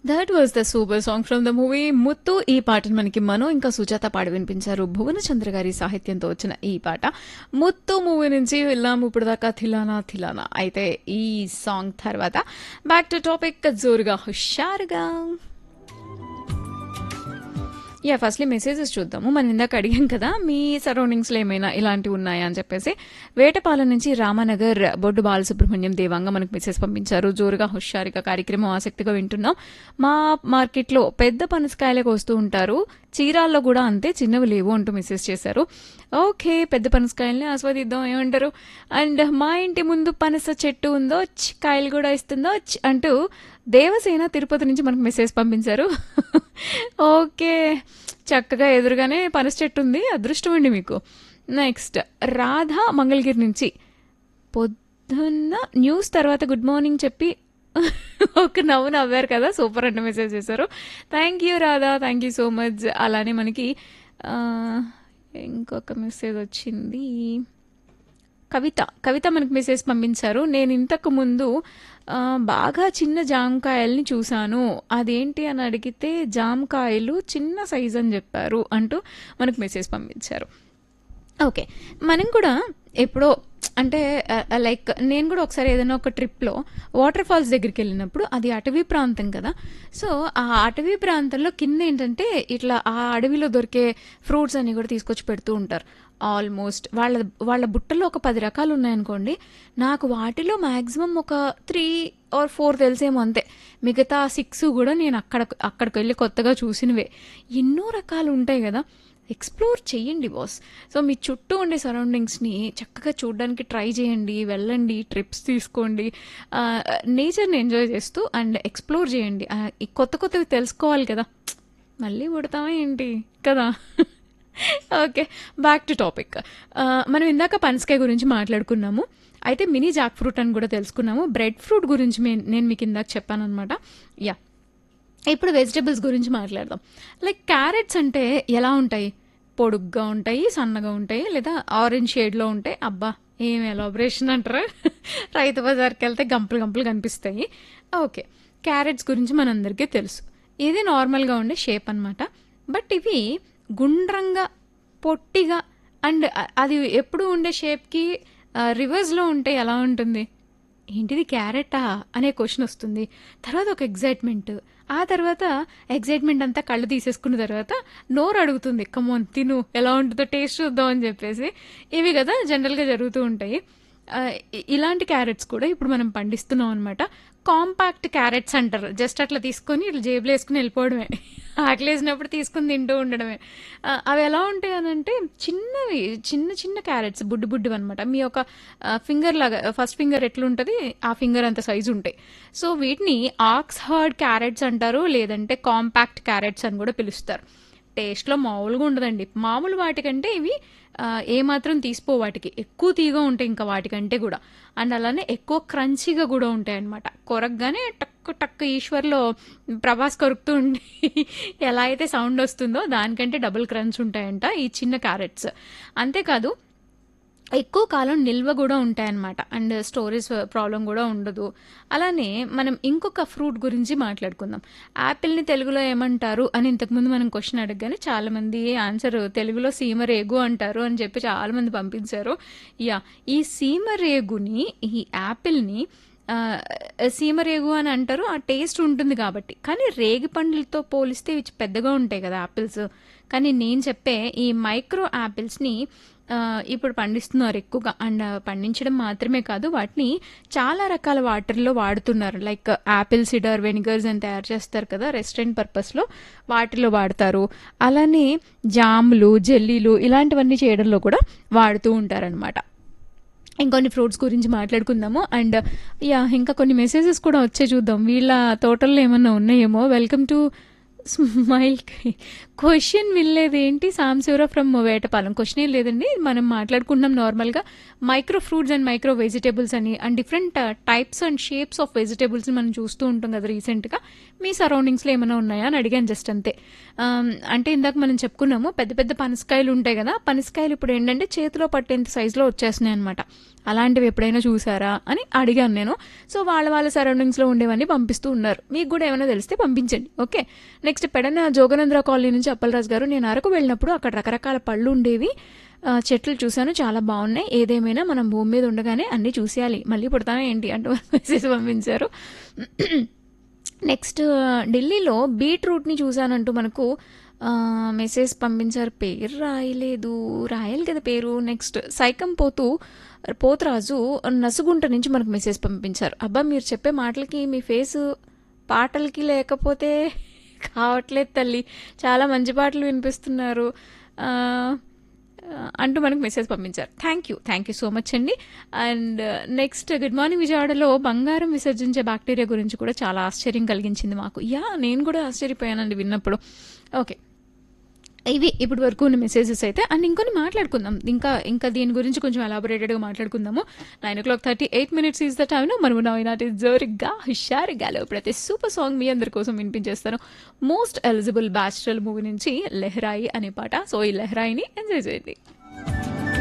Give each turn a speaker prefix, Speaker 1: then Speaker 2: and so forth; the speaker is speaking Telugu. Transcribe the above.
Speaker 1: that was the super song from the movie Muthu ఈ పాటను మనకి మనో ఇంకా సుజాత పాడి వినిపించారు భువనచంద్ర గారి సాహిత్యంతో వచ్చిన ఈ పాట ముత్తు మూవీ నుంచి వెళ్ళాము ఇప్పుడు దాకా థిలానా థిలానా అయితే ఈ సాంగ్ తర్వాత బ్యాక్ టు టాపిక్ జోరుగా హుషారుగా యా ఫస్ట్లీ మెసేజెస్ చూద్దాము మనం ఇందాక అడిగాం కదా మీ సరౌండింగ్స్లో ఏమైనా ఇలాంటివి ఉన్నాయా అని చెప్పేసి వేటపాలెం నుంచి రామానగర్ బొడ్డు బాలసుబ్రహ్మణ్యం దేవాంగ మనకు మెసేజ్ పంపించారు జోరుగా హుషారుగా కార్యక్రమం ఆసక్తిగా వింటున్నాం మా మార్కెట్లో పెద్ద పనసకాయలకు వస్తూ ఉంటారు చీరాల్లో కూడా అంతే చిన్నవి లేవు అంటూ మెసేజ్ చేశారు ఓకే పెద్ద పనసకాయల్ని ఆస్వాదిద్దాం ఏమంటారు అండ్ మా ఇంటి ముందు పనస చెట్టు ఉందో ఛ్, కాయలు కూడా ఇస్తుందో ఛ్ అంటూ దేవసేన తిరుపతి నుంచి మనకు మెసేజ్ పంపించారు ఓకే చక్కగా ఎదురుగానే పనస చెట్టు ఉంది అదృష్టం అండి మీకు నెక్స్ట్ రాధా మంగళగిరి నుంచి పొద్దున్న న్యూస్ తర్వాత గుడ్ మార్నింగ్ చెప్పి ఒక నవ్వు నవ్వారు కదా సూపర్ అంటే మెసేజ్ చేశారు thank you Radha thank you so much అలానే మనకి ఆ, ఇంకొక మెసేజ్ వచ్చింది కవిత కవిత మనకు మెసేజ్ పంపించారు నేను ఇంతకు ముందు ఆ, బాగా చిన్న జామకాయల్ని చూశాను అదేంటి అని అడిగితే జామకాయలు చిన్న సైజ్ అని చెప్పారు అంటూ మనకు మెసేజ్ పంపించారు ఓకే మనం కూడా ఎప్పుడో అంటే లైక్ నేను కూడా ఒకసారి ఏదైనా ఒక ట్రిప్లో వాటర్ ఫాల్స్ దగ్గరికి వెళ్ళినప్పుడు అది అటవీ ప్రాంతం కదా సో ఆ అటవీ ప్రాంతంలో కింద ఏంటంటే ఇట్లా ఆ అడవిలో దొరికే ఫ్రూట్స్ అన్ని కూడా తీసుకొచ్చి పెడుతూ ఉంటారు ఆల్మోస్ట్ వాళ్ళ వాళ్ళ బుట్టలో ఒక పది రకాలు ఉన్నాయనుకోండి నాకు వాటిలో మ్యాక్సిమం ఒక త్రీ ఆర్ ఫోర్ తెలిసేమో అంతే మిగతా సిక్స్ కూడా నేను అక్కడ అక్కడికి వెళ్ళి కొత్తగా చూసినవే ఎన్నో రకాలు ఉంటాయి కదా ఎక్స్ప్లోర్ చేయండి బాస్ సో మీ చుట్టూ ఉండే సరౌండింగ్స్ని చక్కగా చూడడానికి ట్రై చేయండి వెళ్ళండి ట్రిప్స్ తీసుకోండి నేచర్ని ఎంజాయ్ చేస్తూ అండ్ ఎక్స్ప్లోర్ చేయండి ఆ, ఈ కొత్త కొత్తవి తెలుసుకోవాలి కదా మళ్ళీ పుడతామా ఏంటి కదా ఓకే బ్యాక్ టు టాపిక్ మనం ఇందాక పనసకాయ గురించి మాట్లాడుకున్నాము అయితే మినీ జాక్ ఫ్రూట్ అని కూడా తెలుసుకున్నాము బ్రెడ్ ఫ్రూట్ గురించి మే- నేను మీకు ఇందాక చెప్పాను అనమాట యా ఇప్పుడు వెజిటబుల్స్ గురించి మాట్లాడదాం లైక్ క్యారెట్స్ అంటే ఎలా ఉంటాయి పొడుగ్గా ఉంటాయి సన్నగా ఉంటాయి లేదా ఆరెంజ్ షేడ్లో ఉంటాయి అబ్బా ఏం ఎలాబరేషన్ అంటారా రైతు బజార్కి వెళ్తే గంపలు గంపలు కనిపిస్తాయి ఓకే క్యారెట్స్ గురించి మనందరికీ తెలుసు ఇది నార్మల్గా ఉండే షేప్ అన్నమాట బట్ ఇవి గుండ్రంగా పొట్టిగా అండ్ అది ఎప్పుడు ఉండే షేప్కి రివర్స్లో ఉంటే ఎలా ఉంటుంది ఏంటిది క్యారెటా అనే క్వశ్చన్ వస్తుంది తర్వాత ఒక ఎగ్జైట్మెంట్ ఆ తర్వాత ఎగ్జైట్మెంట్ అంతా కళ్ళు తీసేసుకున్న తర్వాత నోరు అడుగుతుంది కమోన్ తిను ఎలా ఉంటుందో టేస్ట్ చూద్దాం అని చెప్పేసి ఇవి కదా జనరల్గా జరుగుతూ ఉంటాయి ఆ, ఇ- ఇలాంటి క్యారెట్స్ కూడా ఇప్పుడు మనం పండిస్తున్నాం అనమాట కాంపాక్ట్ క్యారెట్స్ అంటారు జస్ట్ అట్లా తీసుకొని ఇట్లా జేబులో వేసుకుని వెళ్ళిపోవడమే ఆకలేసినప్పుడు తీసుకుని తింటూ ఉండడమే ఆ, అవి ఎలా ఉంటాయి అని అంటే చిన్నవి చిన్న చిన్న క్యారెట్స్ బుడ్డి బుడ్డివి అనమాట మీ ఒక ఫింగర్ లాగా ఫస్ట్ ఫింగర్ ఎట్లుంటుంది ఆ ఫింగర్ అంత సైజు ఉంటాయి సో వీటిని ఆక్స్హర్డ్ క్యారెట్స్ అంటారు లేదంటే కాంపాక్ట్ క్యారెట్స్ అని కూడా పిలుస్తారు టేస్ట్లో మామూలుగా ఉండదండి మామూలు వాటికంటే ఇవి ఆ, ఏమాత్రం తీసిపో వాటికి ఎక్కువ తీగా ఉంటాయి ఇంకా వాటికంటే కూడా అండ్ అలానే ఎక్కువ క్రంచీగా కూడా ఉంటాయి అనమాట కొరకగానే టక్ టక్ ఈశ్వర్లో ప్రభాస్ కొరుకుతూ ఉండి ఎలా అయితే సౌండ్ వస్తుందో దానికంటే డబుల్ క్రంచ్ ఉంటాయంట ఈ చిన్న క్యారెట్స్ అంతేకాదు ఎక్కువ కాలం నిల్వ కూడా ఉంటాయన్నమాట అండ్ స్టోరేజ్ ప్రాబ్లం కూడా ఉండదు అలానే మనం ఇంకొక ఫ్రూట్ గురించి మాట్లాడుకుందాం యాపిల్ని తెలుగులో ఏమంటారు అని ఇంతకుముందు మనం క్వశ్చన్ అడగగానే చాలామంది ఆన్సర్ తెలుగులో సీమరేగు అంటారు అని చెప్పి చాలామంది పంపించారు యా ఈ సీమరేగుని ఈ యాపిల్ని ఆ, సీమరేగు అని అంటారు ఆ టేస్ట్ ఉంటుంది కాబట్టి కానీ రేగి పండ్లతో పోలిస్తే ఇవి పెద్దగా ఉంటాయి కదా యాపిల్స్ కానీ నేను చెప్పే ఈ మైక్రో యాపిల్స్ని ఆ, ఇప్పుడు పండిస్తున్నారు ఎక్కువగా అండ్ పండించడం మాత్రమే కాదు వాటిని చాలా రకాల వాటర్లో వాడుతున్నారు లైక్ యాపిల్ సిడర్ వెనిగర్స్ అని తయారు చేస్తారు కదా రెస్టారెంట్ పర్పస్లో వాటిలో వాడతారు అలానే జాములు జెల్లీలు ఇలాంటివన్నీ చేయడంలో కూడా వాడుతూ ఉంటారనమాట ఇంకొన్ని ఫ్రూట్స్ గురించి మాట్లాడుకుందాము అండ్ యా ఇంకా కొన్ని మెసేజెస్ కూడా వచ్చే చూద్దాం వీళ్ళ తోటల్లో ఏమన్నా ఉన్నాయేమో వెల్కమ్ టు స్మైల్ క్వశ్చన్ వినలేదు ఏంటి సాంశివరా ఫ్రమ్ వేటపాలెం క్వశ్చన్ ఏం లేదండి మనం మాట్లాడుకుంటున్నాం నార్మల్గా micro fruits and micro vegetables అని and different types and shapes of vegetables మనం చూస్తూ ఉంటాం కదా రీసెంట్గా మీ సరౌండింగ్స్లో ఏమైనా ఉన్నాయా అని అడిగాను జస్ట్ అంతే ఆమ్, అంటే ఇందాక మనం చెప్పుకున్నాము పెద్ద పెద్ద పనసకాయలు ఉంటాయి కదా పనసకాయలు ఇప్పుడు ఏంటంటే చేతిలో పట్టేంత సైజులో వచ్చేస్తున్నాయి అనమాట అలాంటివి ఎప్పుడైనా చూసారా అని అడిగాను నేను సో వాళ్ళ వాళ్ళ సరౌండింగ్స్లో ఉండేవన్నీ పంపిస్తూ ఉన్నారు మీకు కూడా ఏమైనా తెలిస్తే పంపించండి okay next Pedana Joganandra colony నుంచి అప్పలరాజు గారు నేను అరకు వెళ్ళినప్పుడు అక్కడ రకరకాల పళ్ళు ఉండేవి ఆ, చెట్లు చూశాను చాలా బాగున్నాయి ఏదేమైనా మనం భూమి మీద ఉండగానే అన్నీ చూసేయాలి మళ్ళీ పుడతానే ఏంటి అంటూ మెసేజ్ పంపించారు నెక్స్ట్ ఢిల్లీలో బీట్రూట్ని చూశానంటూ మనకు ఆ, మెసేజ్ పంపించారు పేరు రాయలేదు రాయాలి కదా పేరు నెక్స్ట్ సైకం పోతూ పోతరాజు నసుగుంట నుంచి మనకు మెసేజ్ పంపించారు అబ్బా మీరు చెప్పే మాటలకి మీ ఫేస్ పాటలకి లేకపోతే కావట్లేదు తల్లి చాలా మంచి పాటలు వినిపిస్తున్నారు ఆ, అంటూ మనకు మెసేజ్ పంపించారు thank you thank you so much అండి అండ్ నెక్స్ట్ గుడ్ మార్నింగ్ విజయవాడలో బంగారం విసర్జించే బ్యాక్టీరియా గురించి కూడా చాలా ఆశ్చర్యం కలిగించింది మాకు యా నేను కూడా ఆశ్చర్యపోయానండి విన్నప్పుడు ఓకే ఇవి ఇప్పటి వరకు ఉన్న మెసేజెస్ అయితే అండ్ ఇంకొన్ని మాట్లాడుకుందాం ఇంకా ఇంకా దీని గురించి కొంచెం ఎలాబొరేటెడ్గా మాట్లాడుకుందాము nine o'clock thirty eight minutes is the time మనము నాటి జోరుగా హుషారుగాలో ఇప్పుడైతే సూపర్ సాంగ్ మీ అందరి కోసం వినిపించేస్తాను మోస్ట్ ఎలిజిబుల్ బ్యాచురల్ మూవీ నుంచి లెహరాయి అనే పాట సో ఈ లెహరాయిని ఎంజాయ్ చేయండి